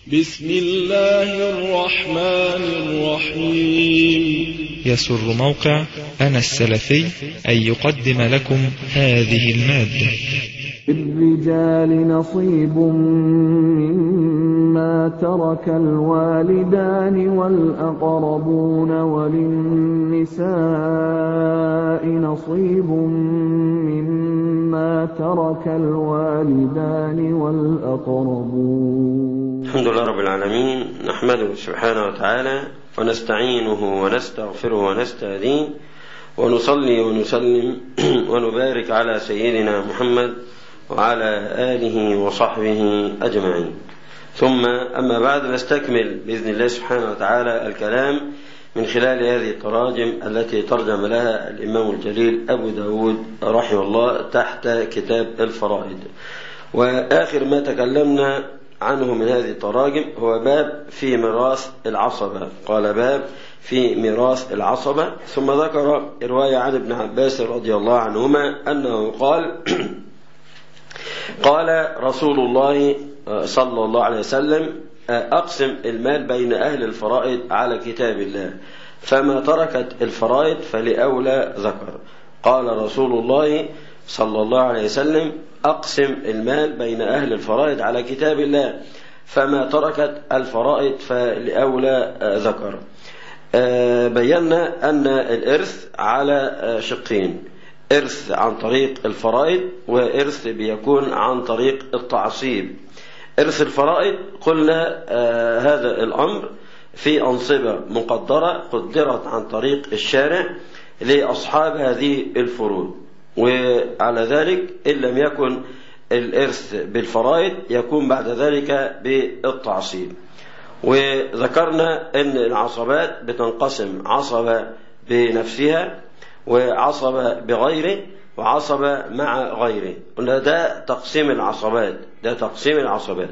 بسم الله الرحمن الرحيم يسر موقع أنا السلفي أن يقدم لكم هذه المادة للرجال نصيب مما ترك الوالدان والأقربون وللنساء نصيب مما ترك الوالدان والأقربون الحمد لله رب العالمين نحمده سبحانه وتعالى ونستعينه ونستغفره ونستهديه ونصلي ونسلم ونبارك على سيدنا محمد وعلى آله وصحبه أجمعين ثم أما بعد نستكمل بإذن الله سبحانه وتعالى الكلام من خلال هذه التراجم التي ترجم لها الإمام الجليل أبو داود رحمه الله تحت كتاب الفرائض وآخر ما تكلمنا عنه من هذه التراجم هو باب في ميراث العصبة قال باب في ميراث العصبة ثم ذكر رواية عن ابن عباس رضي الله عنهما أنه قال قال رسول الله صلى الله عليه وسلم أقسم المال بين أهل الفرائض على كتاب الله فما تركت الفرائض فلأولى ذكر قال رسول الله صلى الله عليه وسلم أقسم المال بين أهل الفرائض على كتاب الله فما تركت الفرائض فلأولى ذكر بينا أن الإرث على شقين إرث عن طريق الفرائض وإرث بيكون عن طريق التعصيب إرث الفرائض قلنا هذا الأمر في أنصبة مقدرة قدرت عن طريق الشارع لأصحاب هذه الفروض وعلى ذلك إن لم يكن الإرث بالفرائض يكون بعد ذلك بالتعصيب وذكرنا أن العصبات بتنقسم عصبة بنفسها وعصبة بغيره وعصبة مع غيره قلنا ده تقسيم العصبات ده تقسيم العصبات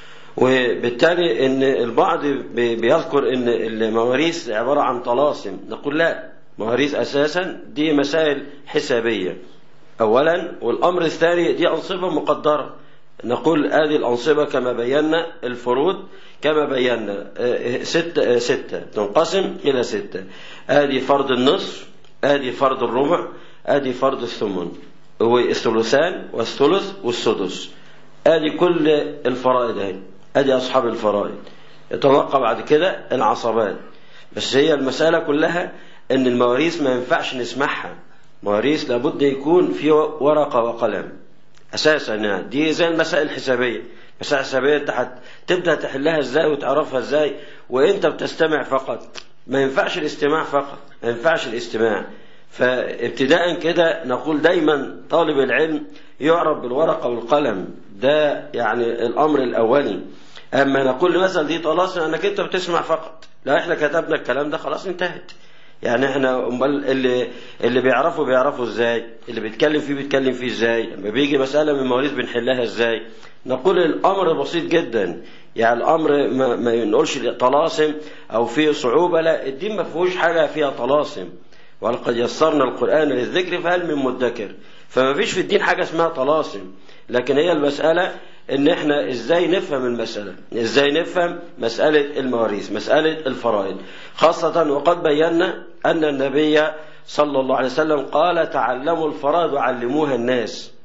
وبالتالي ان البعض بيذكر ان المواريث عبارة عن طلاسم نقول لا مواريث اساسا دي مسائل حسابية اولا والامر الثاني دي انصبة مقدرة نقول هذه الأنصبة كما بينا الفروض كما بينا ستة, ستة تنقسم إلى ستة هذه فرض النصف ادي فرض الربع ادي فرض الثمن والثلثان والثلث والسدس ادي كل الفرائض اهي ادي اصحاب الفرائض يتبقى بعد كده العصبات بس هي المساله كلها ان المواريث ما ينفعش نسمعها مواريث لابد يكون في ورقه وقلم اساسا يعني دي زي المسائل الحسابيه مسائل حسابيه انت تبدا تحلها ازاي وتعرفها ازاي وانت بتستمع فقط ما ينفعش الاستماع فقط ما ينفعش الاستماع فابتداء كده نقول دايما طالب العلم يعرف بالورقة والقلم ده يعني الأمر الأولي أما نقول مثلا دي طلاسم أنك أنت بتسمع فقط لا إحنا كتبنا الكلام ده خلاص انتهت يعني احنا امال اللي اللي بيعرفوا بيعرفوا ازاي اللي بيتكلم فيه بيتكلم فيه ازاي لما بيجي مسألة من المواريث بنحلها ازاي نقول الأمر بسيط جدا يعني الامر ما, ما ينقولش طلاسم او فيه صعوبه لا الدين ما فيهوش حاجه فيها طلاسم ولقد يسرنا القران للذكر فهل من مدكر فما فيش في الدين حاجه اسمها طلاسم لكن هي المساله ان احنا ازاي نفهم المساله ازاي نفهم مساله المواريث مساله الفرائض خاصه وقد بينا ان النبي صلى الله عليه وسلم قال تعلموا الفرائض وعلموها الناس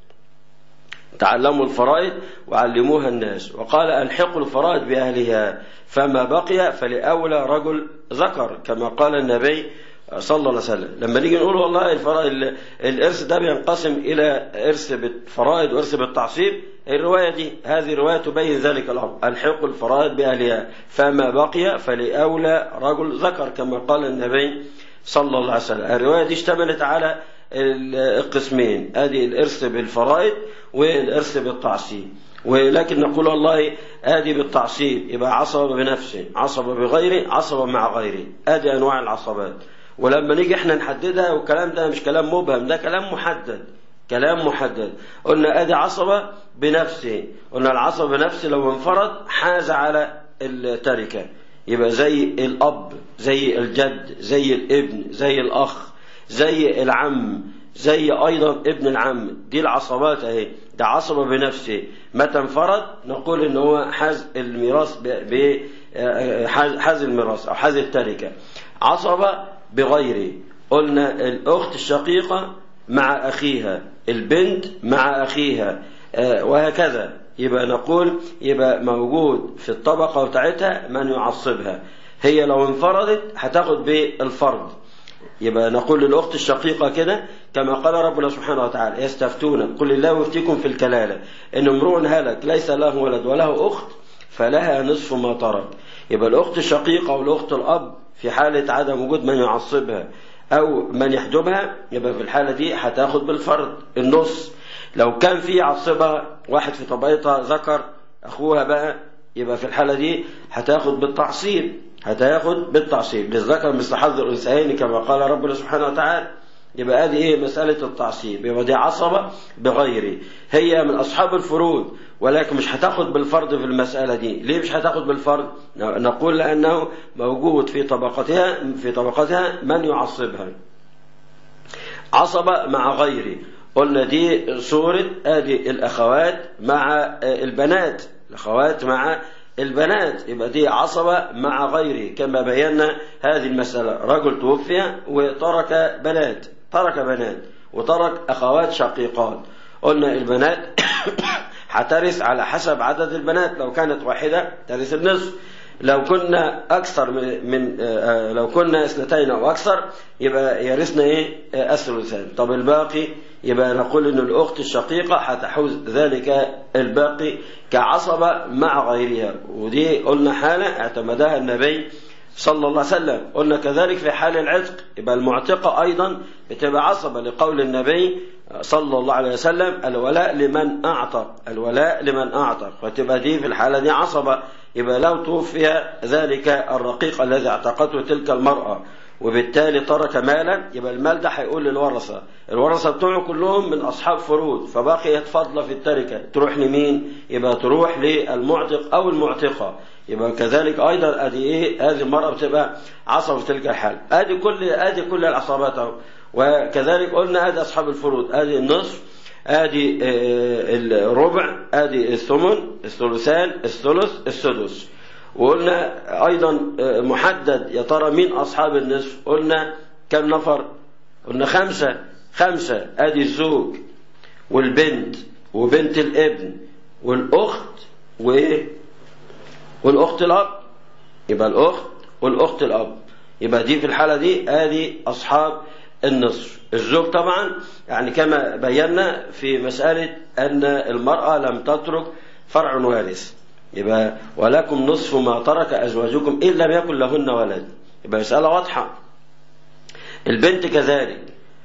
تعلموا الفرائض وعلموها الناس وقال ألحقوا الفرائض بأهلها فما بقي فلأولى رجل ذكر كما قال النبي صلى الله عليه وسلم لما نيجي نقول والله الفرائض الإرث ده بينقسم إلى إرث بالفرائض وإرث بالتعصيب الرواية دي هذه رواية تبين ذلك الأمر ألحقوا الفرائض بأهلها فما بقي فلأولى رجل ذكر كما قال النبي صلى الله عليه وسلم الرواية دي اشتملت على القسمين ادي الارث بالفرائض والارث بالتعصيب ولكن نقول والله ادي بالتعصيب يبقى عصبه بنفسه عصبه بغيره عصبه مع غيره ادي انواع العصبات ولما نيجي احنا نحددها والكلام ده مش كلام مبهم ده كلام محدد كلام محدد قلنا ادي عصبه بنفسه قلنا العصبه بنفسه لو انفرد حاز على التركه يبقى زي الاب زي الجد زي الابن زي الاخ زي العم زي أيضا ابن العم دي العصبات أهي ده عصبة بنفسه متى انفرد نقول إن هو حاز الميراث ب حاز الميراث أو حاز التركة عصبة بغيره قلنا الأخت الشقيقة مع أخيها البنت مع أخيها وهكذا يبقى نقول يبقى موجود في الطبقة بتاعتها من يعصبها هي لو انفردت هتاخد بالفرض يبقى نقول للأخت الشقيقة كده كما قال ربنا سبحانه وتعالى يستفتون قل الله يفتيكم في الكلالة إن امرؤ هلك ليس له ولد وله أخت فلها نصف ما ترك يبقى الأخت الشقيقة والأخت الأب في حالة عدم وجود من يعصبها أو من يحجبها يبقى في الحالة دي هتاخد بالفرض النص لو كان في عصبها واحد في طبيعتها ذكر أخوها بقى يبقى في الحالة دي هتاخد بالتعصيب هتاخد بالتعصيب للذكر مثل حظ الأنثيين كما قال ربنا سبحانه وتعالى يبقى ادي ايه مسألة التعصيب يبقى دي عصبة بغيره هي من أصحاب الفروض ولكن مش هتاخد بالفرض في المسألة دي ليه مش هتاخد بالفرض نقول لأنه موجود في طبقتها في طبقتها من يعصبها عصبة مع غيره قلنا دي صورة ادي الأخوات مع البنات الأخوات مع البنات يبقى دي عصبة مع غيره كما بينا هذه المسألة رجل توفي وترك بنات ترك بنات وترك أخوات شقيقات قلنا البنات هترث على حسب عدد البنات لو كانت واحدة ترث النصف لو كنا أكثر من, من لو كنا اثنتين أو أكثر يبقى يرثنا إيه الثلثان طب الباقي يبقى نقول إن الأخت الشقيقة هتحوز ذلك الباقي كعصبة مع غيرها ودي قلنا حالة اعتمدها النبي صلى الله عليه وسلم قلنا كذلك في حال العتق يبقى المعتقة أيضا بتبقى عصبة لقول النبي صلى الله عليه وسلم الولاء لمن أعتق الولاء لمن أعتق فتبقى دي في الحالة دي عصبة يبقى لو توفي ذلك الرقيق الذي اعتقته تلك المرأة وبالتالي ترك مالا يبقى المال ده هيقول للورثة الورثة بتوعه كلهم من أصحاب فروض فبقيت فضلة في التركة تروح لمين يبقى تروح للمعتق أو المعتقة يبقى كذلك أيضا أدي إيه هذه المرأة بتبقى عصبة في تلك الحال أدي كل أدي كل العصابات أهو وكذلك قلنا أدي أصحاب الفروض أدي النصف ادي الربع ادي الثمن الثلثان الثلث السدس وقلنا ايضا محدد يا ترى مين اصحاب النصف قلنا كم نفر قلنا خمسة خمسة ادي الزوج والبنت وبنت الابن والاخت وايه والاخت الاب يبقى الاخت والاخت الاب يبقى دي في الحالة دي ادي اصحاب النصف الزوج طبعا يعني كما بينا في مسألة أن المرأة لم تترك فرع وارث يبقى ولكم نصف ما ترك أزواجكم إن لم يكن لهن ولد يبقى مسألة واضحة البنت كذلك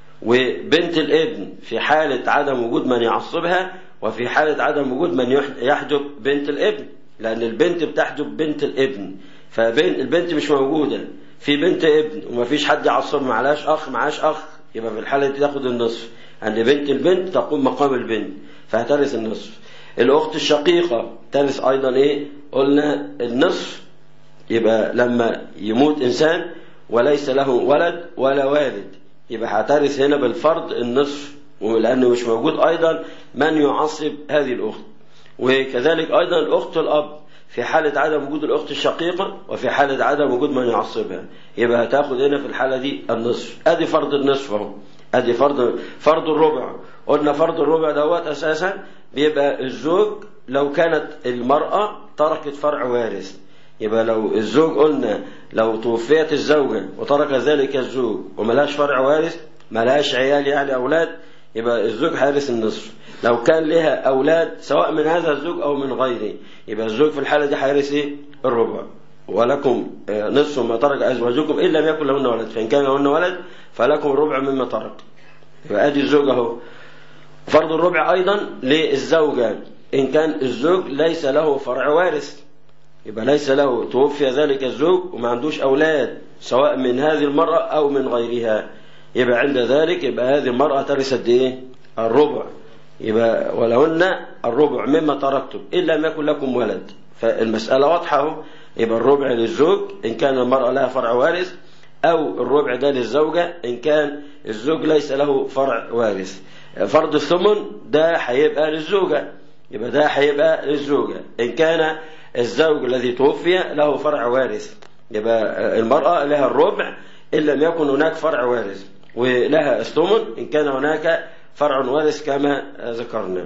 وبنت الابن في حالة عدم وجود من يعصبها وفي حالة عدم وجود من يحجب بنت الابن لأن البنت بتحجب بنت الابن فبنت البنت مش موجودة في بنت ابن وما فيش حد يعصب معلاش أخ معاش أخ يبقى في الحالة دي تاخد النصف عند بنت البنت تقوم مقام البنت فهترث النصف الأخت الشقيقة ترث أيضا إيه قلنا النصف يبقى لما يموت إنسان وليس له ولد ولا والد يبقى هترث هنا بالفرض النصف ولأنه مش موجود أيضا من يعصب هذه الأخت وكذلك أيضا الأخت الأب في حالة عدم وجود الأخت الشقيقة وفي حالة عدم وجود من يعصبها يبقى هتاخد هنا في الحالة دي النصف أدي فرض النصف أهو أدي فرض فرض الربع قلنا فرض الربع دوت أساسا بيبقى الزوج لو كانت المرأة تركت فرع وارث يبقى لو الزوج قلنا لو توفيت الزوجة وترك ذلك الزوج وملاش فرع وارث ملاش عيال يعني أولاد يبقى الزوج هيرث النصف لو كان لها أولاد سواء من هذا الزوج أو من غيره يبقى الزوج في الحالة دي هيرث إيه؟ الربع ولكم نصف ما ترك أزواجكم إن لم يكن لهن ولد فإن كان لهن ولد فلكم الربع مما ترك يبقى أدي الزوج أهو فرض الربع أيضا للزوجة إن كان الزوج ليس له فرع وارث يبقى ليس له توفي ذلك الزوج وما عندوش أولاد سواء من هذه المرأة أو من غيرها يبقى عند ذلك يبقى هذه المرأة ترث قد إيه؟ الربع يبقى ولهن الربع مما تركتم إن لم يكن لكم ولد فالمسألة واضحة اهو يبقى الربع للزوج إن كان المرأة لها فرع وارث أو الربع ده للزوجة إن كان الزوج ليس له فرع وارث فرض الثمن ده هيبقى للزوجة يبقى ده هيبقى للزوجة إن كان الزوج الذي توفي له فرع وارث يبقى المرأة لها الربع إن لم يكن هناك فرع وارث ولها الثمن إن كان هناك فرع وارث كما ذكرنا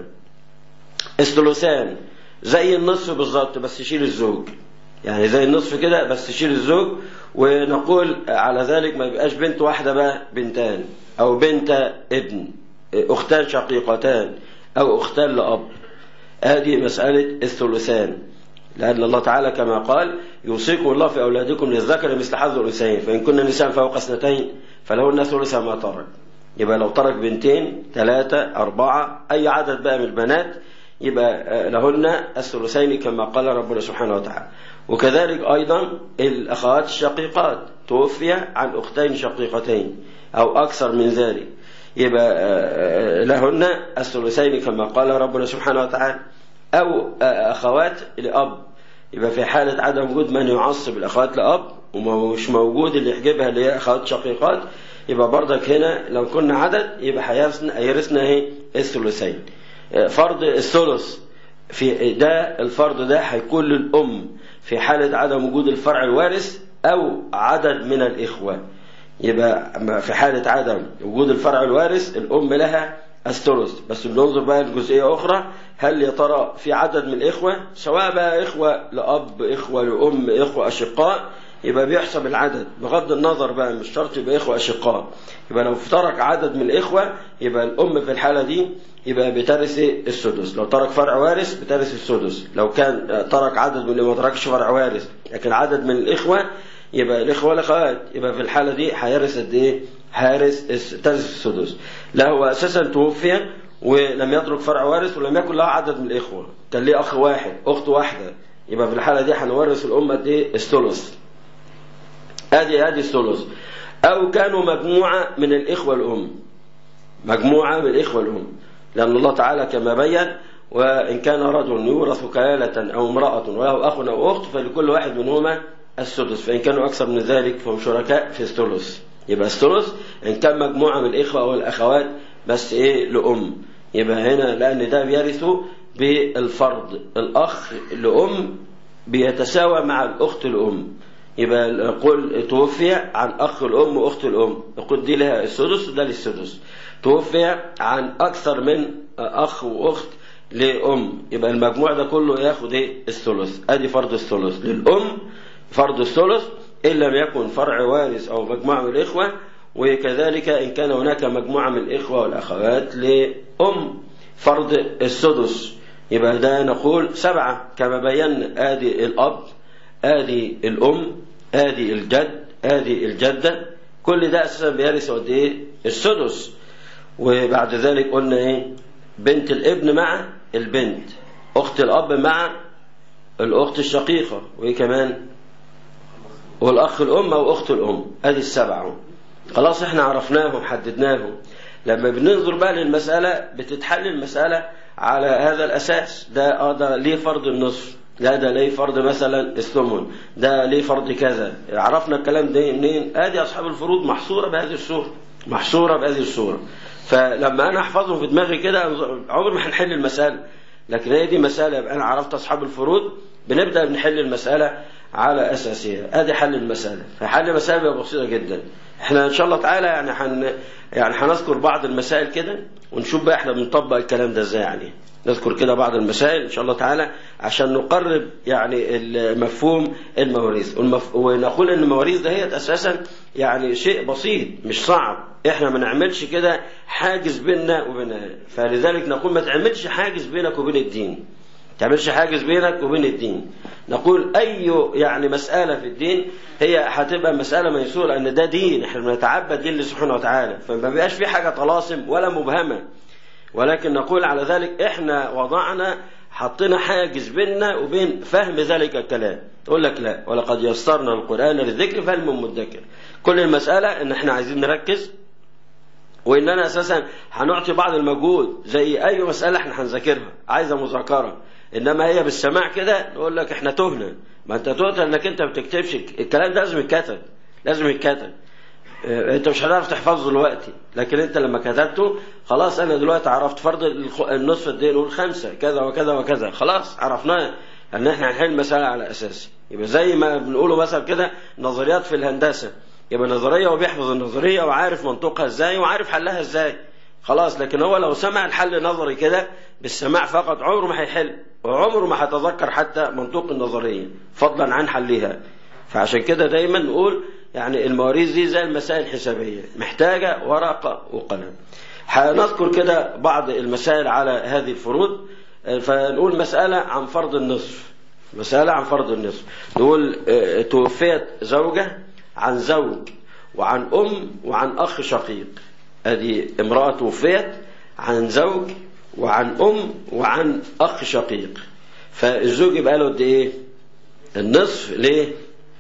الثلثان زي النصف بالظبط بس يشيل الزوج يعني زي النصف كده بس يشيل الزوج ونقول على ذلك ما يبقاش بنت واحدة بقى بنتان أو بنت ابن أختان شقيقتان أو أختان لأب هذه مسألة الثلثان لأن الله تعالى كما قال يوصيكم الله في أولادكم للذكر مثل حظ الأنثيين فإن كنا نساء فوق اثنتين فلهن ثلث ما ترك يبقى لو ترك بنتين ثلاثة أربعة أي عدد بقى من البنات يبقى لهن الثلثين كما قال ربنا سبحانه وتعالى وكذلك أيضا الأخوات الشقيقات توفي عن أختين شقيقتين أو أكثر من ذلك يبقى لهن الثلثين كما قال ربنا سبحانه وتعالى أو أخوات لأب يبقى في حالة عدم وجود من يعصب الأخوات لأب ومش موجود اللي يحجبها اللي هي أخوات شقيقات يبقى برضك هنا لو كنا عدد يبقى هيرثنا اهي الثلثين فرض الثلث في ده الفرض ده هيكون للأم في حالة عدم وجود الفرع الوارث أو عدد من الإخوة يبقى في حالة عدم وجود الفرع الوارث الأم لها الثلث بس بننظر بقى لجزئية أخرى هل يا ترى في عدد من الإخوة سواء بقى إخوة لأب إخوة لأم إخوة أشقاء يبقى بيحسب العدد بغض النظر بقى مش شرط يبقى إخوة أشقاء يبقى لو ترك عدد من الإخوة يبقى الأم في الحالة دي يبقى بترث السدس لو ترك فرع وارث بترث السدس لو كان ترك عدد من اللي ما تركش فرع وارث لكن عدد من الإخوة يبقى الإخوة والأخوات يبقى في الحالة دي هيرث قد إيه؟ هيرث ترث السدس لا هو أساسا توفي ولم يترك فرع وارث ولم يكن له عدد من الإخوة كان ليه أخ واحد أخت واحدة يبقى في الحالة دي هنورث الأمة قد إيه؟ الثلث ادي ادي الثلث او كانوا مجموعه من الاخوه الام مجموعه من الاخوه الام لان الله تعالى كما بين وان كان رجل يورث كلاله او امراه وله اخ او اخت فلكل واحد منهما السدس فان كانوا اكثر من ذلك فهم شركاء في الثلث يبقى الثلث ان كان مجموعه من الاخوه او الاخوات بس ايه لام يبقى هنا لان ده بيرثوا بالفرض الاخ لام بيتساوى مع الاخت الام يبقى نقول توفي عن أخ الأم وأخت الأم نقول دي لها السدس وده للسدس توفي عن أكثر من أخ وأخت لأم يبقى المجموع ده كله ياخد إيه الثلث أدي فرض الثلث للأم فرض الثلث إن لم يكن فرع وارث أو مجموعة من الإخوة وكذلك إن كان هناك مجموعة من الإخوة والأخوات لأم فرض السدس يبقى ده نقول سبعة كما بينا آدي الأب آدي الأم آدي الجد آدي الجدة كل ده أساسا بيرث قد إيه؟ السدس وبعد ذلك قلنا إيه؟ بنت الابن مع البنت أخت الأب مع الأخت الشقيقة وإيه كمان؟ والأخ الأم أو أخت الأم أدي السبعة خلاص إحنا عرفناهم حددناهم لما بننظر بقى للمسألة بتتحل المسألة على هذا الأساس ده آه ده ليه فرض النصف لا ده ليه فرض مثلا الثمن ده ليه فرض كذا عرفنا الكلام ده منين ادي اصحاب الفروض محصوره بهذه الصوره محصوره بهذه الصوره فلما انا احفظهم في دماغي كده عمر ما هنحل المساله لكن هي دي مساله يبقى انا عرفت اصحاب الفروض بنبدا بنحل المساله على اساسها ادي حل المساله فحل المساله بيبقى بسيطه جدا احنا ان شاء الله تعالى يعني حن يعني هنذكر بعض المسائل كده ونشوف بقى احنا بنطبق الكلام ده ازاي يعني نذكر كده بعض المسائل ان شاء الله تعالى عشان نقرب يعني مفهوم المواريث والمف... ونقول ان المواريث دهيت اساسا يعني شيء بسيط مش صعب احنا ما نعملش كده حاجز بيننا وبينها فلذلك نقول ما تعملش حاجز بينك وبين الدين تعملش حاجز بينك وبين الدين نقول اي يعني مساله في الدين هي هتبقى مساله ميسوره لان ده دين احنا بنتعبد لله سبحانه وتعالى فما بيبقاش في حاجه طلاسم ولا مبهمه ولكن نقول على ذلك احنا وضعنا حطينا حاجز بيننا وبين فهم ذلك الكلام تقول لك لا ولقد يسرنا القرآن للذكر فهل من مدكر كل المسألة ان احنا عايزين نركز واننا اساسا هنعطي بعض المجهود زي اي مسألة احنا هنذاكرها عايزة مذاكرة انما هي بالسماع كده نقول لك احنا تهنا ما انت تهنا انك انت ما بتكتبش الكلام ده لازم يتكتب لازم يتكتب انت مش هتعرف تحفظه دلوقتي لكن انت لما كتبته خلاص انا دلوقتي عرفت فرض النصف قد ايه نقول خمسه كذا وكذا وكذا خلاص عرفناه ان احنا هنحل مساله على اساسه يبقى زي ما بنقوله مثلا كده نظريات في الهندسه يبقى نظريه وبيحفظ النظريه وعارف منطقها ازاي وعارف حلها ازاي خلاص لكن هو لو سمع الحل نظري كده بالسماع فقط عمره ما هيحل وعمره ما هيتذكر حتى منطوق النظريه فضلا عن حلها فعشان كده دايما نقول يعني المواريث دي زي المسائل الحسابيه محتاجه ورقه وقلم هنذكر كده بعض المسائل على هذه الفروض فنقول مسألة عن فرض النصف مسألة عن فرض النصف نقول توفيت زوجة عن زوج وعن أم وعن أخ شقيق هذه امرأة توفيت عن زوج وعن أم وعن أخ شقيق فالزوج يبقى له قد إيه؟ النصف ليه؟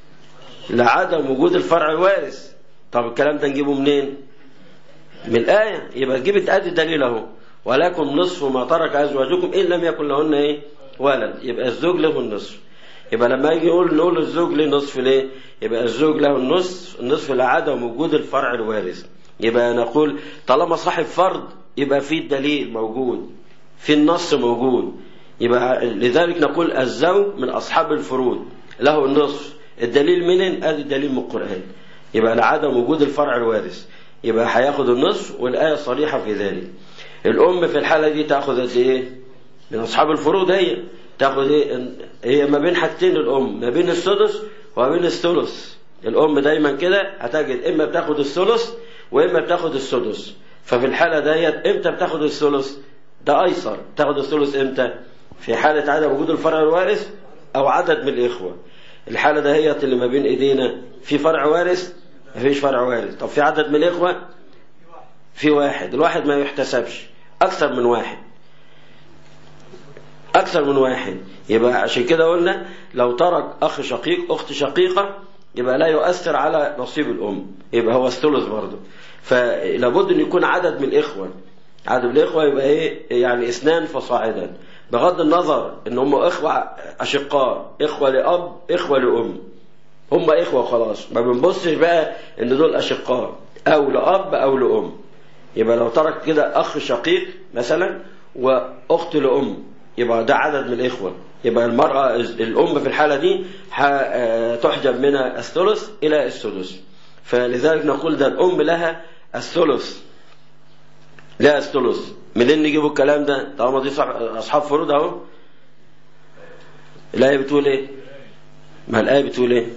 لعدم وجود الفرع الوارث طب الكلام ده نجيبه منين؟ من الآية يبقى تجيب ادي دليل اهو ولكم نصف ما ترك أزواجكم إن لم يكن لهن إيه؟ ولد يبقى الزوج له النصف يبقى لما يجي يقول نقول الزوج له نصف ليه؟ يبقى الزوج له النصف النصف لعدم وجود الفرع الوارث يبقى نقول طالما صاحب فرض يبقى في الدليل موجود في النص موجود يبقى لذلك نقول الزوج من أصحاب الفروض له النصف الدليل منين؟ ادي الدليل من القرآن يبقى لعدم وجود الفرع الوارث يبقى هياخد النصف والآية صريحة في ذلك الأم في الحالة دي تاخذ قد إيه؟ من أصحاب الفروض هي تاخذ إيه؟ هي ما بين حاجتين الأم ما بين السدس وما بين الثلث الأم دايما كده هتجد إما بتاخد الثلث وإما بتاخد السدس ففي الحالة ديت إمتى بتاخد الثلث؟ ده أيسر تاخد الثلث إمتى؟ في حالة عدم وجود الفرع الوارث أو عدد من الإخوة الحالة دهيت اللي ما بين إيدينا في فرع وارث مفيش فرع وارث طب في عدد من الإخوة في واحد الواحد ما يحتسبش أكثر من واحد أكثر من واحد يبقى عشان كده قلنا لو ترك أخ شقيق أخت شقيقة يبقى لا يؤثر على نصيب الأم يبقى هو الثلث برضه فلابد أن يكون عدد من الإخوة عدد من الإخوة يبقى إيه يعني اثنان فصاعدا بغض النظر ان هم اخوة اشقاء اخوة لاب اخوة لام هم اخوة خلاص ما بنبصش بقى ان دول اشقاء او لاب او لام يبقى لو ترك كده اخ شقيق مثلا واخت لام يبقى ده عدد من الاخوة يبقى المرأة الام في الحالة دي تحجب من الثلث الى السدس فلذلك نقول ده الام لها الثلث لها الثلث منين نجيبوا الكلام ده طالما دي اصحاب فروض اهو الايه بتقول ايه ما الايه بتقول ايه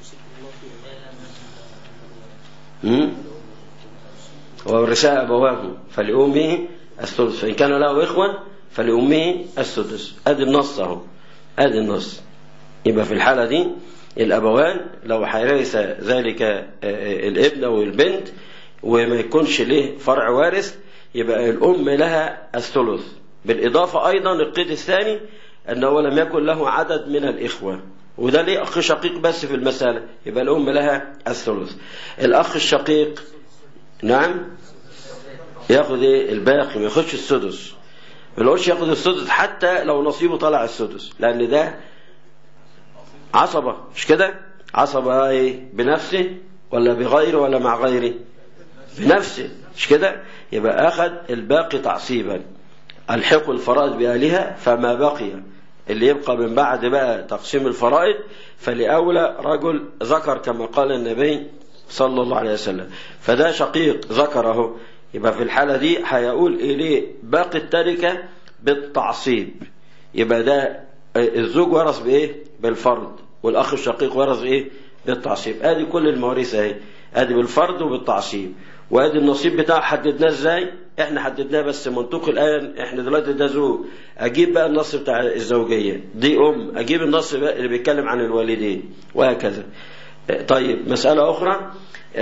امم والرساء ابواه فلامه الثلث فان كان له اخوه فلامه السدس ادي النص اهو ادي النص يبقى في الحاله دي الابوان لو هيرث ذلك الابن او البنت وما يكونش له فرع وارث يبقى الأم لها الثلث بالإضافة أيضا القيد الثاني أنه لم يكن له عدد من الإخوة وده ليه أخ شقيق بس في المسألة يبقى الأم لها الثلث الأخ الشقيق نعم ياخذ ايه الباقي ما ياخدش السدس ما يقولش ياخد السدس حتى لو نصيبه طلع السدس لأن ده عصبة مش كده عصبة ايه بنفسه ولا بغيره ولا مع غيره بنفسه مش كده يبقى أخذ الباقي تعصيبا الحق الفرائض بأهلها فما بقي اللي يبقى من بعد بقى تقسيم الفرائض فلأولى رجل ذكر كما قال النبي صلى الله عليه وسلم فده شقيق ذكره يبقى في الحالة دي هيقول إليه باقي التركة بالتعصيب يبقى ده الزوج ورث بإيه بالفرض والأخ الشقيق ورث إيه بالتعصيب ادي كل المواريث اهي ادي بالفرض وبالتعصيب وادي النصيب بتاعه حددناه ازاي احنا حددناه بس منطوق الان احنا دلوقتي ده زوج اجيب بقى النص بتاع الزوجيه دي ام اجيب النص بقى اللي بيتكلم عن الوالدين وهكذا طيب مساله اخرى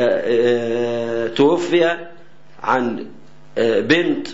توفي عن بنت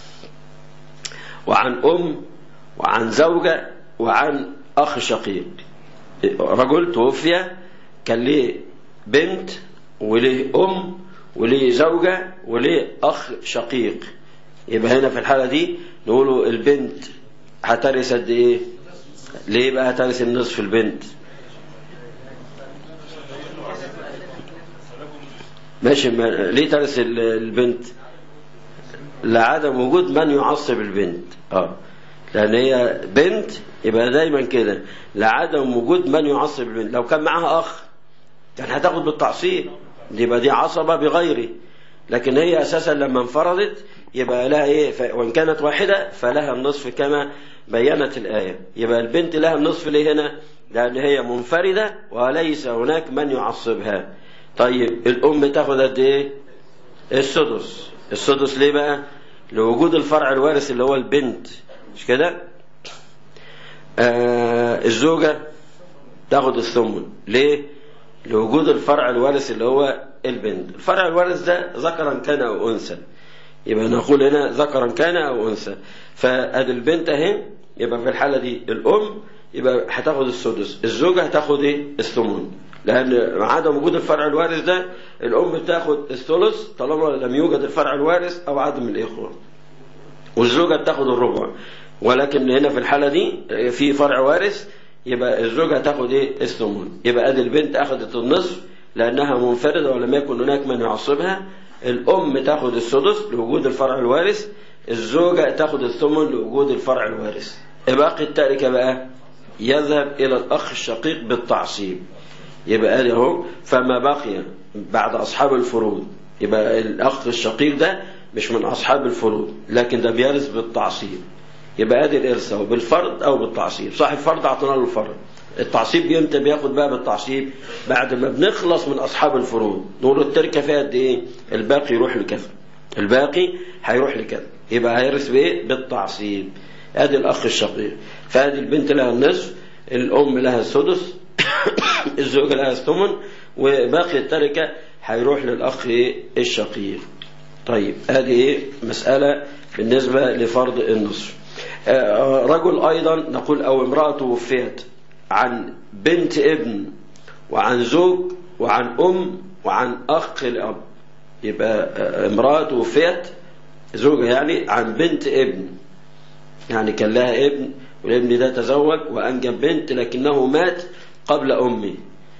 وعن ام وعن زوجه وعن اخ شقيق رجل توفي كان ليه بنت وليه ام وليه زوجة وليه أخ شقيق يبقى هنا في الحالة دي نقوله البنت هترث قد إيه؟ ليه بقى هترث النصف البنت؟ ماشي ما ليه ترث ال- البنت لعدم وجود من يعصب البنت اه لان هي بنت يبقى دايما كده لعدم وجود من يعصب البنت لو كان معاها اخ كان هتاخد بالتعصيب دي يبقى دي عصبه بغيره لكن هي اساسا لما انفردت يبقى لها ايه ف... وان كانت واحده فلها النصف كما بينت الايه يبقى البنت لها النصف ليه هنا لان هي منفرده وليس هناك من يعصبها طيب الام تاخد قد ايه السدس السدس ليه بقى لوجود الفرع الوارث اللي هو البنت مش كده آه الزوجة تاخد الثمن ليه لوجود الفرع الوارث اللي هو البنت الفرع الوارث ده ذكرا كان او انثى يبقى نقول هنا ذكرا كان او انثى فادي البنت اهي يبقى في الحاله دي الام يبقى هتاخد السدس الزوجه هتاخد ايه الثمن لان عدم وجود الفرع الوارث ده الام بتاخد الثلث طالما لم يوجد الفرع الوارث او عدم الاخوه والزوجه بتاخد الربع ولكن هنا في الحاله دي في فرع وارث يبقى الزوجه تاخد ايه الثمن يبقى ادي البنت اخذت النصف لانها منفرده ولم يكن هناك من يعصبها الام تاخد السدس لوجود الفرع الوارث الزوجه تاخد الثمن لوجود الفرع الوارث باقي التركه بقى يذهب الى الاخ الشقيق بالتعصيب يبقى ادي اهو فما بقي بعد اصحاب الفروض يبقى الاخ الشقيق ده مش من اصحاب الفروض لكن ده بيرث بالتعصيب يبقى ادي الارث اهو بالفرض او بالتعصيب صاحب فرض اعطينا له الفرض التعصيب امتى بياخد بقى بالتعصيب بعد ما بنخلص من اصحاب الفروض نقول التركه فيها قد ايه الباقي يروح لكذا الباقي هيروح لكذا يبقى هيرث بايه بالتعصيب ادي الاخ الشقيق فادي البنت لها النصف الام لها السدس الزوجه لها الثمن وباقي التركه هيروح للاخ إيه؟ الشقيق طيب ادي ايه مساله بالنسبه لفرض النصف آه، رجل ايضا نقول او امراه توفيت عن بنت ابن وعن زوج وعن ام وعن اخ الاب يبقى آه، امراه توفيت زوجة يعني عن بنت ابن يعني كان لها ابن والابن ده تزوج وأنجب بنت لكنه مات قبل أمي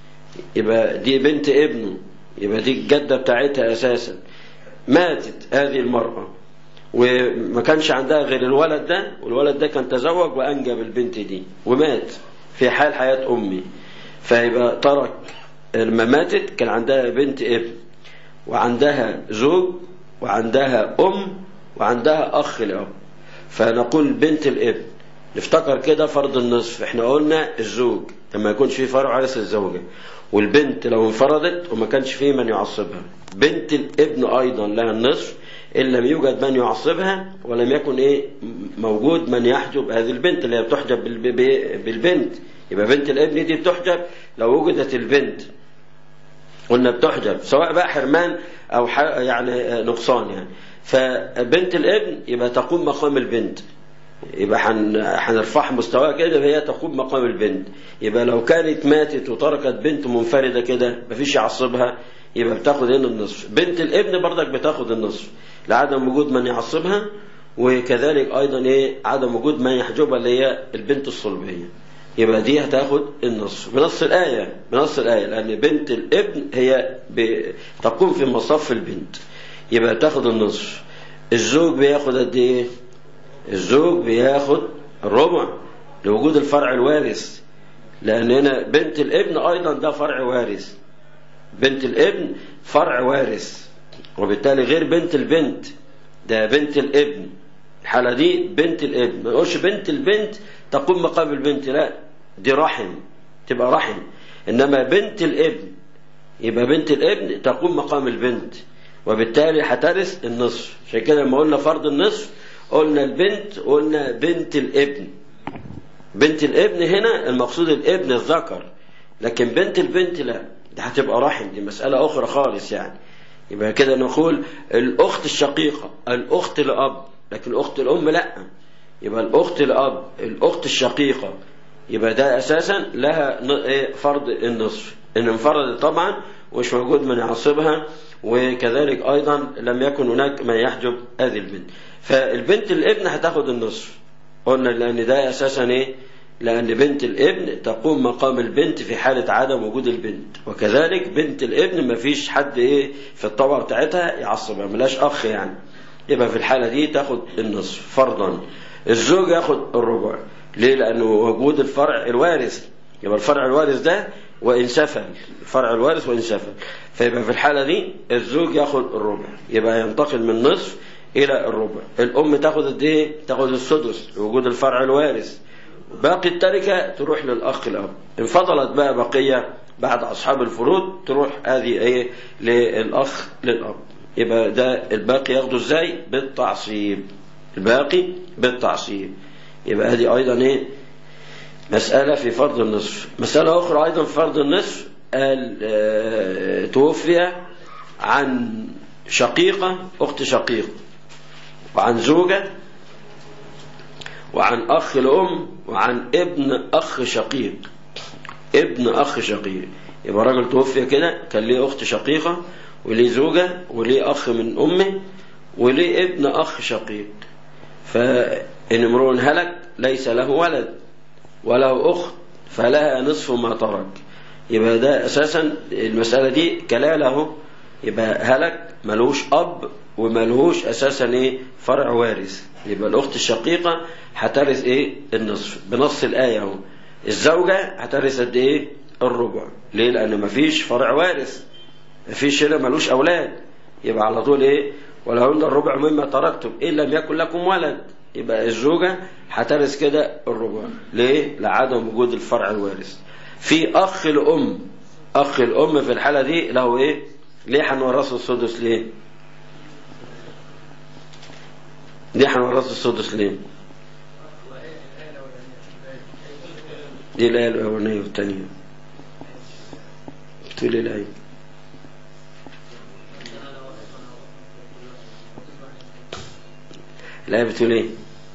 يبقى دي بنت ابنه يبقى دي الجدة بتاعتها أساسا ماتت هذه المرأة وما كانش عندها غير الولد ده والولد ده كان تزوج وأنجب البنت دي ومات في حال حياة أمي فيبقى ترك لما ماتت كان عندها بنت ابن وعندها زوج وعندها أم وعندها أخ الأب فنقول بنت الابن نفتكر كده فرض النصف احنا قلنا الزوج لما يكونش فيه فرع وارث الزوجة والبنت لو انفردت وما كانش فيه من يعصبها بنت الابن أيضا لها النصف إن لم يوجد من يعصبها ولم يكن إيه موجود من يحجب هذه البنت اللي هي بتحجب بالب- بالبنت يبقى بنت الابن دي بتحجب لو وجدت البنت قلنا بتحجب سواء بقى حرمان او ح- يعني نقصان يعني فبنت الابن يبقى تقوم مقام البنت يبقى هن- هنرفعها مستواها كده فهي تقوم مقام البنت يبقى لو كانت ماتت وتركت بنت منفردة كده مفيش يعصبها يبقى بتاخد هنا النصف بنت الابن برضك بتاخد النصف لعدم وجود من يعصبها وكذلك ايضا ايه عدم وجود من يحجبها اللي هي البنت الصلبيه يبقى دي هتاخد النصف بنص الآية بنص الآية لأن بنت الابن هي ب... تقوم في مصف البنت يبقى تاخد النصف الزوج بياخد قد ايه الزوج بياخد الربع لوجود الفرع الوارث لأن هنا بنت الابن أيضا ده فرع وارث بنت الابن فرع وارث وبالتالي غير بنت البنت ده بنت الابن الحالة دي بنت الابن ما نقولش بنت البنت تقوم مقام البنت لا دي رحم تبقى رحم إنما بنت الابن يبقى بنت الابن تقوم مقام البنت وبالتالي هترث النصف عشان كده لما قلنا فرض النصف قلنا البنت قلنا بنت الابن بنت الابن هنا المقصود الابن الذكر لكن بنت البنت لا دي هتبقى رحم دي مسألة أخرى خالص يعني يبقى كده نقول الأخت الشقيقة الأخت لأب لكن الأخت الأم لا يبقى الأخت لأب الأخت الشقيقة يبقى ده أساسا لها ن- إيه فرض النصف إن انفردت طبعا ومش موجود من يعصبها وكذلك أيضا لم يكن هناك من يحجب هذه البنت فالبنت الابن هتاخد النصف قلنا لأن ده أساسا إيه لأن بنت الابن تقوم مقام البنت في حالة عدم وجود البنت وكذلك بنت الابن ما فيش حد ايه في الطبقة بتاعتها يعصبها ملاش أخ يعني يبقى في الحالة دي تاخد النصف فرضا الزوج ياخد الربع ليه لأنه وجود الفرع الوارث يبقى الفرع الوارث ده وإن سفل الفرع الوارث وإن سفل فيبقى في الحالة دي الزوج ياخد الربع يبقى ينتقل من نصف إلى الربع الأم تاخد قد إيه؟ تاخد السدس وجود الفرع الوارث باقي التركة تروح للأخ الأب إن فضلت بقى بقية بعد أصحاب الفروض تروح هذه إيه للأخ للأب يبقى ده الباقي ياخده إزاي بالتعصيب الباقي بالتعصيب يبقى هذه أيضا إيه مسألة في فرض النصف مسألة أخرى أيضا في فرض النصف قال آه توفي عن شقيقة أخت شقيق وعن زوجة وعن أخ الأم وعن ابن أخ شقيق ابن أخ شقيق يبقى راجل توفي كده كان ليه أخت شقيقة وليه زوجة وليه أخ من أمه وليه ابن أخ شقيق فإن امرؤ هلك ليس له ولد وله أخت فلها نصف ما ترك يبقى ده أساسا المسألة دي كلاله يبقى هلك ملوش أب وملهوش أساسا إيه فرع وارث يبقى الأخت الشقيقة هترث إيه النصف بنص الآية اهو الزوجة هترث قد إيه الربع ليه لأن مفيش فرع وارث مفيش هنا ملوش أولاد يبقى على طول إيه ولهن الربع مما تركتم إن لم يكن لكم ولد يبقى الزوجة هترث كده الربع ليه لعدم وجود الفرع الوارث في أخ الأم أخ الأم في الحالة دي له إيه ليه هنورثه السدس ليه ليه هنورثه السدس ليه دي الآية الأولانية والثانية بتقول إيه الآية الآية بتقول إيه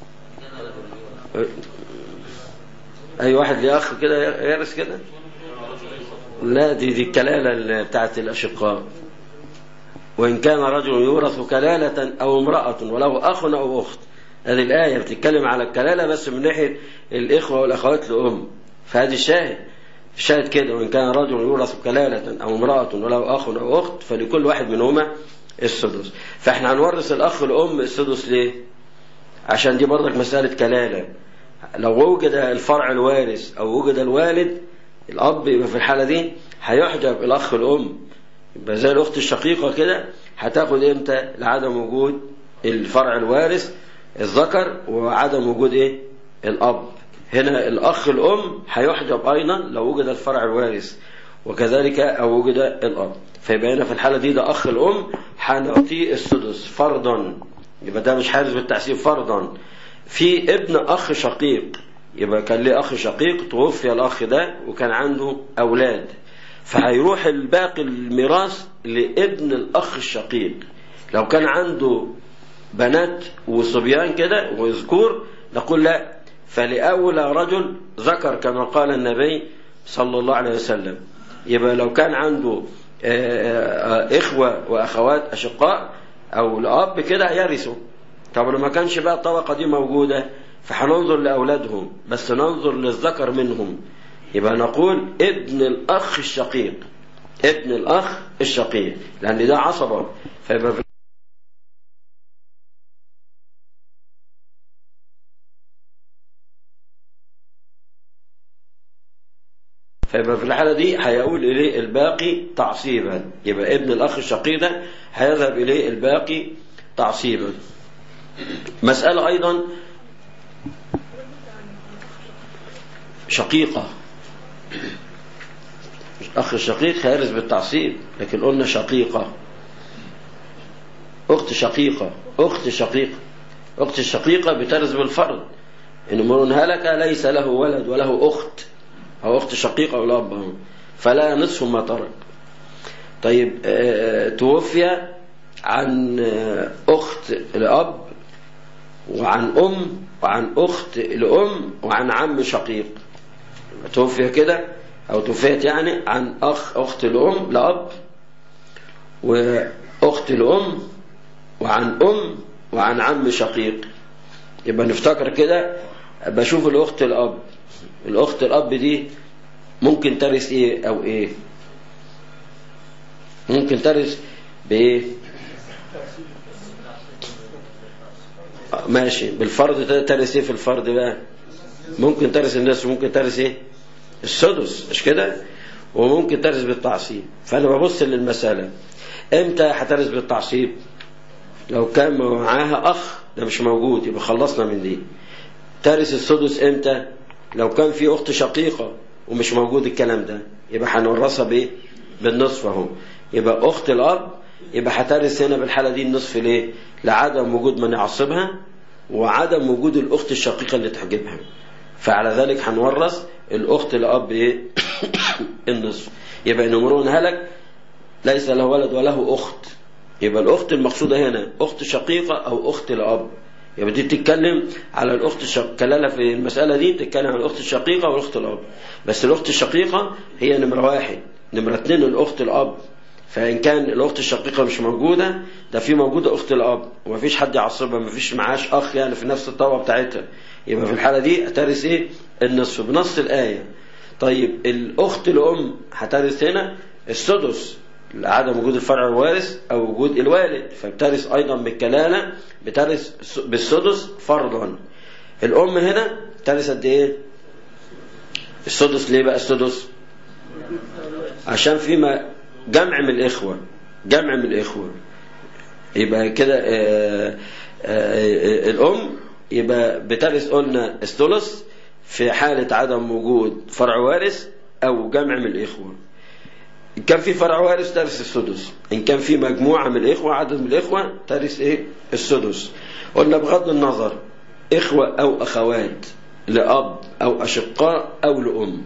أي واحد ليه أخ كده يرث كده لا دي دي الكلالة بتاعت الأشقاء وإن كان رجل يورث كلالة أو امرأة وله أخ أو أخت هذه الآية بتتكلم على الكلالة بس من ناحية الإخوة والأخوات لأم فهذه الشاهد الشاهد كده وإن كان رجل يورث كلالة أو امرأة وله أخ أو أخت فلكل واحد منهما السدس فإحنا هنورث الأخ الأم السدس ليه؟ عشان دي برضك مسألة كلالة لو وجد الفرع الوارث أو وجد الوالد الأب يبقى في الحالة دي هيحجب الأخ الأم يبقى زي الأخت الشقيقة كده هتاخد إمتى لعدم وجود الفرع الوارث الذكر وعدم وجود إيه الأب هنا الأخ الأم هيحجب أيضا لو وجد الفرع الوارث وكذلك أو وجد الأب فيبقى هنا في الحالة دي ده أخ الأم هنعطيه السدس فرضا يبقى ده مش حارس بالتحسيب فرضا في ابن أخ شقيق يبقى كان ليه أخ شقيق توفي الأخ ده وكان عنده أولاد فهيروح الباقي الميراث لابن الأخ الشقيق لو كان عنده بنات وصبيان كده وذكور نقول لا فلأولى رجل ذكر كما قال النبي صلى الله عليه وسلم يبقى لو كان عنده إخوة وأخوات أشقاء أو الأب كده يرثوا طب لو ما كانش بقى الطبقة دي موجودة فهننظر لأولادهم بس ننظر للذكر منهم يبقى نقول ابن الأخ الشقيق ابن الأخ الشقيق لأن ده عصبة فيبقى في فيبقى في الحالة دي هيقول إليه الباقي تعصيبا يبقى ابن الأخ الشقيق ده هيذهب إليه الباقي تعصيبا مسألة أيضا شقيقة أخ الشقيق هيرث بالتعصيب لكن قلنا شقيقة أخت شقيقة أخت شقيقة أخت الشقيقة بترث بالفرض إن امرؤ هلك ليس له ولد وله أخت أو أخت شقيقة أو الأب فلا نصف ما ترك طيب اه توفي عن أخت الأب وعن أم وعن أخت الأم وعن عم شقيق توفي كده أو توفيت يعني عن أخ أخت الأم لأب وأخت الأم وعن أم وعن عم شقيق يبقى نفتكر كده بشوف الاخت الاب الاخت الاب دي ممكن ترث ايه او ايه ممكن ترث بايه آه، ماشي بالفرض ترث ايه في الفرض بقى ممكن ترث الناس وممكن ترث ايه السدس مش كده وممكن ترث بالتعصيب فانا ببص للمساله امتى هترث بالتعصيب لو كان معاها اخ ده مش موجود يبقى خلصنا من دي ترث السدس امتى لو كان في اخت شقيقه ومش موجود الكلام ده يبقى هنورثها بايه بالنصف اهو يبقى اخت الاب يبقى هترث هنا بالحاله دي النصف ليه لعدم وجود من يعصبها وعدم وجود الاخت الشقيقه اللي تحجبها فعلى ذلك هنورث الاخت الاب ايه النصف يبقى ان امرؤ هلك ليس له ولد وله اخت يبقى الاخت المقصوده هنا اخت شقيقه او اخت لاب يبقى دي بتتكلم على الاخت الشقيقه كلاله في المساله دي بتتكلم على الاخت الشقيقه والاخت الاب بس الاخت الشقيقه هي نمره واحد نمره اتنين الاخت الاب فان كان الاخت الشقيقه مش موجوده ده في موجوده اخت الاب ومفيش حد يعصبها مفيش معاش اخ يعني في نفس الطبقه بتاعتها يبقى في الحاله دي هترث ايه النصف بنص الايه طيب الاخت الام هترث هنا السدس لعدم وجود الفرع الوارث او وجود الوالد فبترث ايضا بالكلاله بترث بالسدس فرضا الام هنا ترث قد ايه السدس ليه بقى السدس عشان فيما جمع من الاخوه جمع من الاخوه يبقى كده آه، آه، الام يبقى بترث قلنا الثلث في حاله عدم وجود فرع وارث او جمع من الاخوه إن كان في فرع وارث ترث السدس إن كان في مجموعة من الإخوة عدد من الإخوة ترث إيه السدس قلنا بغض النظر إخوة أو أخوات لأب أو أشقاء أو لأم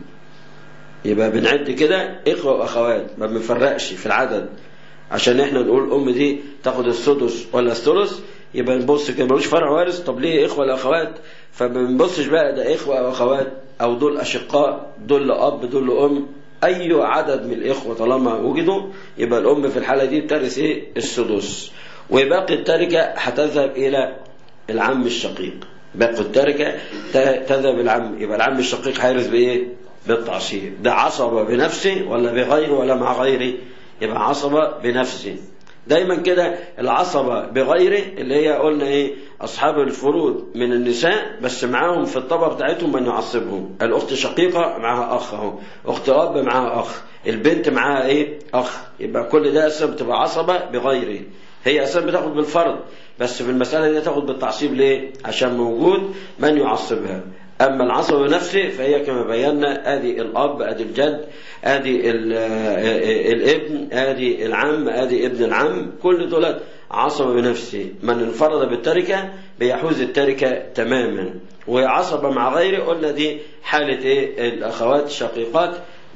يبقى بنعد كده إخوة وأخوات ما بنفرقش في العدد عشان إحنا نقول الأم دي تاخد السدس ولا الثلث يبقى نبص كده ملوش فرع وارث طب ليه إخوة ولا أخوات فما بنبصش بقى ده إخوة أو أخوات أو دول أشقاء دول لأب دول لأم أي عدد من الإخوة طالما وجدوا يبقى الأم في الحالة دي بترث إيه؟ السدس وباقي التركة هتذهب إلى العم الشقيق باقي التركة ت- تذهب العم يبقى العم الشقيق هيرث بإيه؟ بالتعصيب ده عصبة بنفسه ولا بغيره ولا مع غيره يبقى عصبة بنفسه دايما كده العصبة بغيره اللي هي قلنا ايه اصحاب الفروض من النساء بس معاهم في الطبقة بتاعتهم من يعصبهم الاخت شقيقة معاها اخ اهو اخت اب معاها اخ البنت معاها ايه اخ يبقى كل ده اساسا بتبقى عصبة بغيره هي اساسا بتاخد بالفرض بس في المسألة دي تاخد بالتعصيب ليه عشان موجود من يعصبها أما العصبة بنفسه فهي كما بينا آدي الأب آدي الجد آدي ال- آه، الابن آدي العم آدي ابن العم كل دولت عصبة بنفسه من انفرد بالتركة بيحوز التركة تماما وعصبة مع غيره قلنا دي حالة إيه الأخوات الشقيقات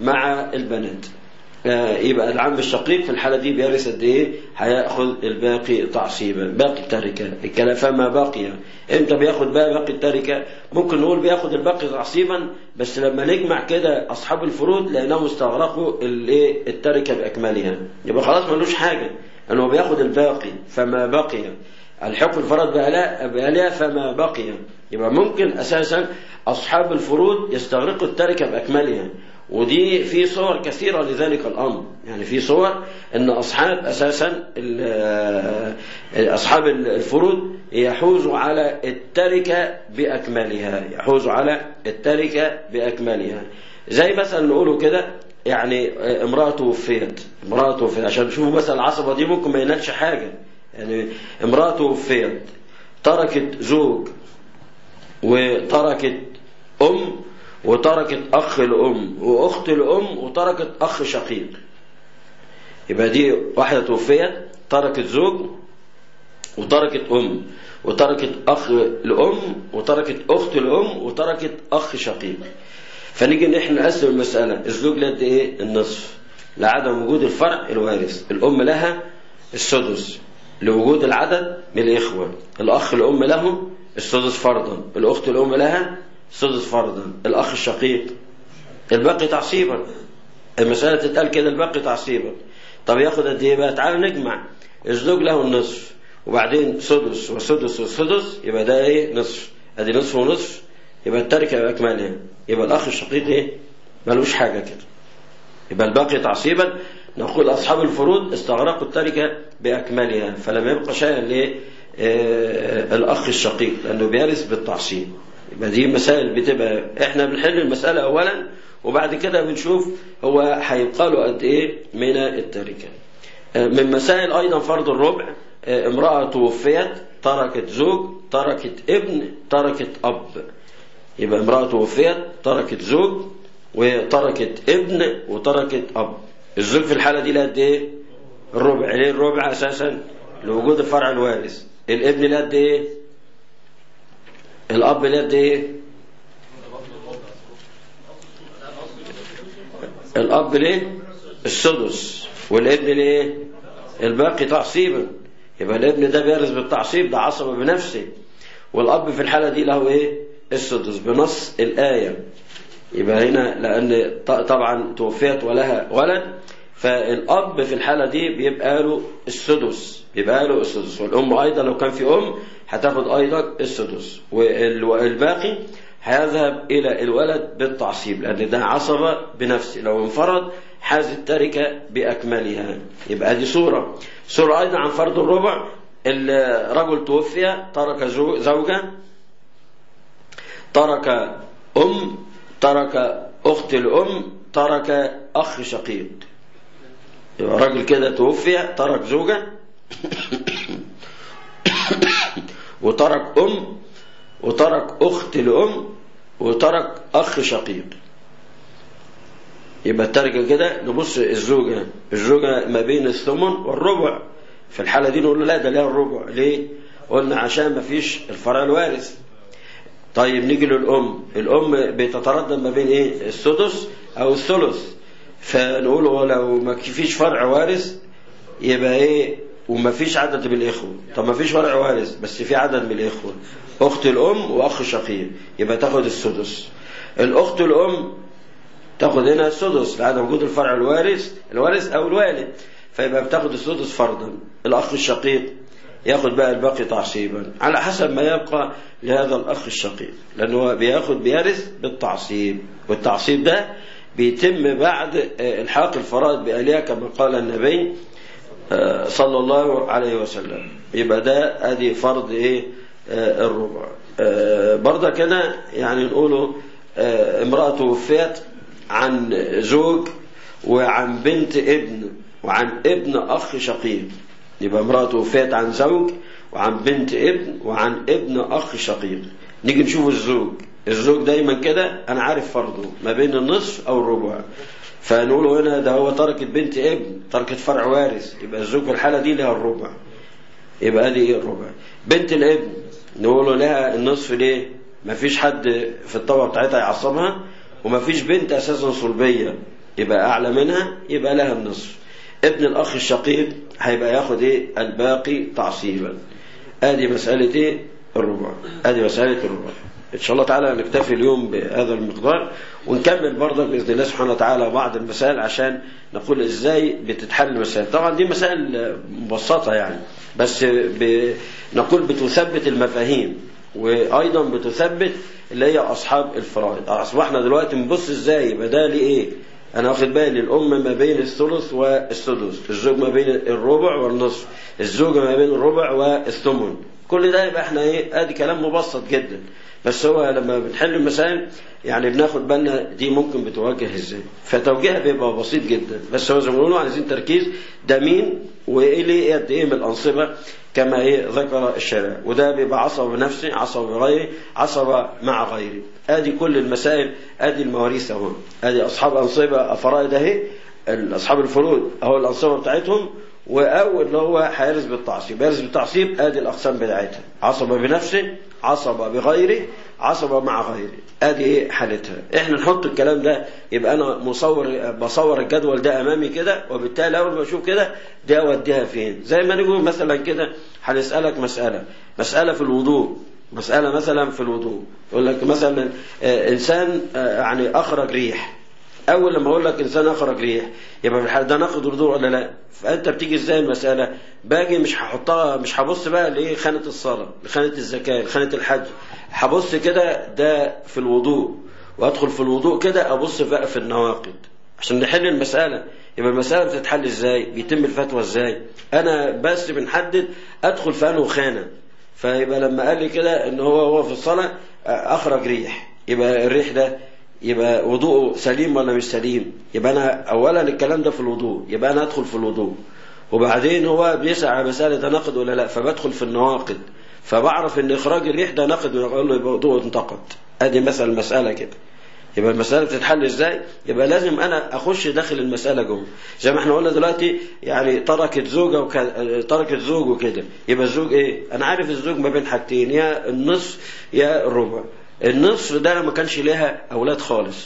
مع البنات آه، يبقى العم الشقيق في الحالة دي بيرث قد ايه؟ هياخد الباقي تعصيبا، باقي التركة، الكلام فما بقي، امتى بياخد بقى باقي التركة؟ ممكن نقول بياخد الباقي تعصيبا بس لما نجمع كده اصحاب الفروض لانهم استغرقوا الايه؟ التركة باكملها، يبقى خلاص ملوش حاجة، انه بياخد الباقي فما بقي الحق الفرد بألا- بأهلها فما بقي يبقى ممكن اساسا اصحاب الفروض يستغرقوا التركة باكملها ودي في صور كثيرة لذلك الأمر يعني في صور أن أصحاب أساسا ال- أصحاب الفروض يحوزوا على التركة بأكملها يحوزوا على التركة بأكملها زي مثلا نقوله كده يعني امرأة توفيت امرأة توفيت عشان تشوفوا مثلا العصبة دي ممكن ما ينالش حاجة يعني امرأة توفيت تركت زوج وتركت أم وتركت أخ لأم وأخت لأم وتركت أخ شقيق يبقى دي واحدة توفيت تركت زوج وتركت أم وتركت أخ لأم وتركت أخت لأم وتركت أخ شقيق فنيجي ان احنا نقسم المسألة الزوج له قد ايه النصف لعدم وجود الفرع الوارث الأم لها السدس لوجود العدد من الإخوة الأخ الأم له السدس فرضا الأخت الأم لها السدس فرضا الأخ الشقيق الباقي تعصيبا المسألة تتقال كده الباقي تعصيبا طب ياخد قد ايه بقى تعال نجمع الزوج له النصف وبعدين سدس وسدس وسدس يبقى ده ايه نصف ادي نصف ونصف يبقى التركة بأكملها يبقى الأخ الشقيق إيه ملوش حاجة كده يبقى الباقي تعصيبا نقول أصحاب الفروض استغرقوا التركة بأكملها فلم يبقى شيئا للأخ الشقيق لأنه بيرث بالتعصيب يبقى دي مسائل بتبقى احنا بنحل المسألة أولا وبعد كده بنشوف هو هيبقى له قد إيه من التركة من مسائل أيضا فرض الربع امرأة توفيت تركت زوج تركت ابن تركت أب يبقى امرأة توفيت تركت زوج وتركت ابن وتركت أب الزوج في الحالة دي قد إيه؟ الربع ليه الربع أساسا لوجود الفرع الوارث الابن قد إيه؟ الأب قد إيه؟ الأب ليه؟ السدس والابن ليه؟ الباقي تعصيبا يبقى الابن ده بيرث بالتعصيب ده عصبه بنفسه والأب في الحالة دي له إيه؟ السدس بنص الآية يبقى هنا لأن طبعا توفيت ولها ولد فالأب في الحالة دي بيبقى له السدس بيبقى له السدس والأم أيضا لو كان في أم هتاخد أيضا السدس والباقي هيذهب إلى الولد بالتعصيب لأن ده عصبة بنفسه لو انفرد حاز التركة بأكملها يبقى دي صورة صورة أيضا عن فرض الربع الرجل توفي ترك زوجة ترك أم ترك أخت الأم ترك أخ شقيق يبقى راجل كده توفي ترك زوجة وترك أم وترك أخت الأم وترك أخ شقيق يبقى التركة كده نبص الزوجة الزوجة ما بين الثمن والربع في الحالة دي نقول له لا ده لها الربع ليه قلنا عشان ما فيش الفرع الوارث طيب نيجي للأم الأم بتتردد ما بين إيه السدس أو الثلث فنقول لو ما فيش فرع وارث يبقى إيه وما فيش عدد من الإخوة طب ما فيش فرع وارث بس في عدد من الإخوة أخت الأم وأخ شقيق يبقى تاخد السدس الأخت الأم تاخد هنا السدس لعدم وجود الفرع الوارث الوارث أو الوالد فيبقى بتاخد السدس فرضا الأخ الشقيق ياخد بقى الباقي تعصيبا على حسب ما يبقى لهذا الأخ الشقيق لأنه بياخد بيرث بالتعصيب والتعصيب ده بيتم بعد الحاق الفرائض بآلية كما قال النبي صلى الله عليه وسلم يبقى ده ادي فرض ايه الربع برضه كده يعني نقوله امرأة توفيت عن زوج وعن بنت ابن وعن ابن أخ شقيق يبقى امرأة توفيت عن زوج وعن بنت ابن وعن ابن أخ شقيق نيجي نشوف الزوج الزوج دايما كده أنا عارف فرضه ما بين النصف أو الربع فنقول هنا ده هو تركت بنت ابن تركت فرع وارث يبقى الزوج في الحالة دي لها الربع يبقى دي ايه الربع بنت الابن نقول لها النصف ليه ما فيش حد في الطبقة بتاعتها يعصبها وما فيش بنت أساسا صلبية يبقى أعلى منها يبقى لها النصف ابن الأخ الشقيق هيبقى ياخد ايه الباقي تعصيبا ادي مسألة ايه الربع ادي مسألة الربع ان شاء الله تعالى نكتفي اليوم بهذا المقدار ونكمل برضه باذن الله سبحانه وتعالى بعض المسائل عشان نقول ازاي بتتحل المسائل طبعا دي مسائل مبسطه يعني بس نقول بتثبت المفاهيم وايضا بتثبت اللي هي اصحاب الفرائض اصبحنا دلوقتي نبص ازاي يبقى ده ليه ايه انا واخد بالي الام ما بين الثلث والسدس الزوج ما بين الربع والنصف الزوجه ما بين الربع والثمن كل ده يبقى احنا ايه ادي كلام مبسط جدا بس هو لما بنحل المسائل يعني بناخد بالنا دي ممكن بتواجه ازاي فتوجيهها بيبقى بسيط جدا بس هو زي ما بنقولوا عايزين تركيز ده مين وايه ليه قد ايه من الانصبه كما ايه ذكر الشارع وده بيبقى عصب بنفسه عصب بغيره عصب مع غيره ادي كل المسائل ادي المواريث اهو ادي اصحاب انصبه فرائض اهي اصحاب الفروض اهو الانصبه بتاعتهم او اللي هو هيرث بالتعصيب يرث بالتعصيب ادي الاقسام بتاعتها عصبه بنفسه عصبه بغيره عصبه مع غيره ادي ايه حالتها احنا نحط الكلام ده يبقى انا مصور بصور الجدول ده امامي كده وبالتالي اول ما اشوف كده دي اوديها فين زي ما نقول مثلا كده هنسالك مساله مساله في الوضوء مساله مثلا في الوضوء يقول لك مثلا انسان يعني اخرج ريح اول لما اقول لك انسان اخرج ريح يبقى في الحال ده ناقض الوضوء ولا لا فانت بتيجي ازاي المساله باجي مش هحطها مش هبص بقى لايه خانه الصلاه لخانه الزكاه لخانه الحج هبص كده ده في الوضوء وادخل في الوضوء كده ابص بقى في النواقض عشان نحل المساله يبقى المساله بتتحل ازاي بيتم الفتوى ازاي انا بس بنحدد ادخل في انه خانه فيبقى لما قال لي كده ان هو هو في الصلاه اخرج ريح يبقى الريح ده يبقى وضوءه سليم ولا مش سليم يبقى انا اولا الكلام ده في الوضوء يبقى انا ادخل في الوضوء وبعدين هو بيسعى على مساله ده ناقض ولا لا فبدخل في النواقض فبعرف ان اخراج الريح ده ناقض اقول له يبقى وضوءه انتقد ادي مثلا المساله كده يبقى المسألة بتتحل ازاي؟ يبقى لازم انا اخش داخل المسألة جوه زي ما احنا قلنا دلوقتي يعني تركت زوجة وك... تركت زوج وكده يبقى الزوج ايه؟ انا عارف الزوج ما بين حاجتين يا النصف يا الربع النصف ده ما كانش ليها اولاد خالص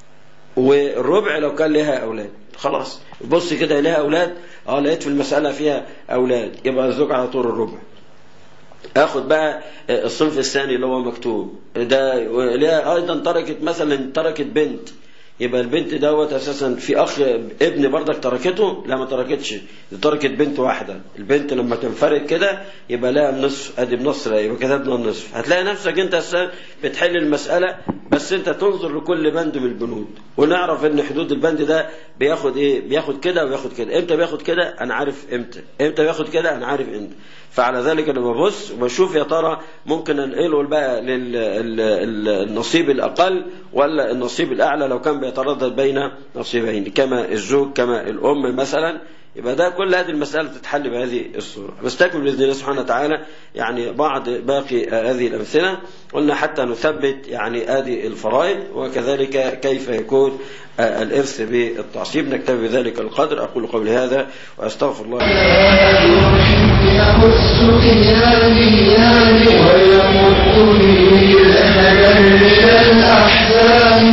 والربع لو كان ليها اولاد خلاص بص كده ليها اولاد اه لقيت في المسألة فيها اولاد يبقى الزوج على طول الربع اخد بقى الصنف الثاني اللي هو مكتوب ده ليها ايضا تركت مثلا تركت بنت يبقى البنت دوت اساسا في اخ ابن برضك تركته لا ما تركتش دي تركت بنت واحده البنت لما تنفرد كده يبقى لها النصف ادي بنص لا يبقى كتبنا النصف هتلاقي نفسك انت اساسا بتحل المساله بس انت تنظر لكل بند من البنود ونعرف ان حدود البند ده بياخد ايه بياخد كده وياخد كده امتى بياخد كده انا عارف امتى امتى بياخد كده انا عارف امتى فعلى ذلك انا ببص وبشوف يا ترى ممكن انقله بقى للنصيب الاقل ولا النصيب الاعلى لو كان بيتردد بين نصيبين كما الزوج كما الام مثلا يبقى ده كل هذه المسألة تتحل بهذه الصورة نستكمل بإذن الله سبحانه وتعالى يعني بعض باقي هذه الأمثلة قلنا حتى نثبت يعني هذه الفرائض وكذلك كيف يكون الإرث بالتعصيب نكتفي بذلك القدر أقول قولي هذا وأستغفر الله يمس كياني ويمدني لهبا من الأحزان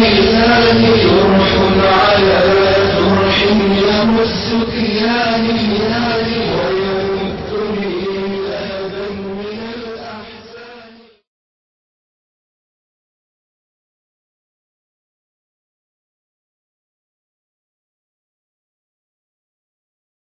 جرح على جرح يمس كياني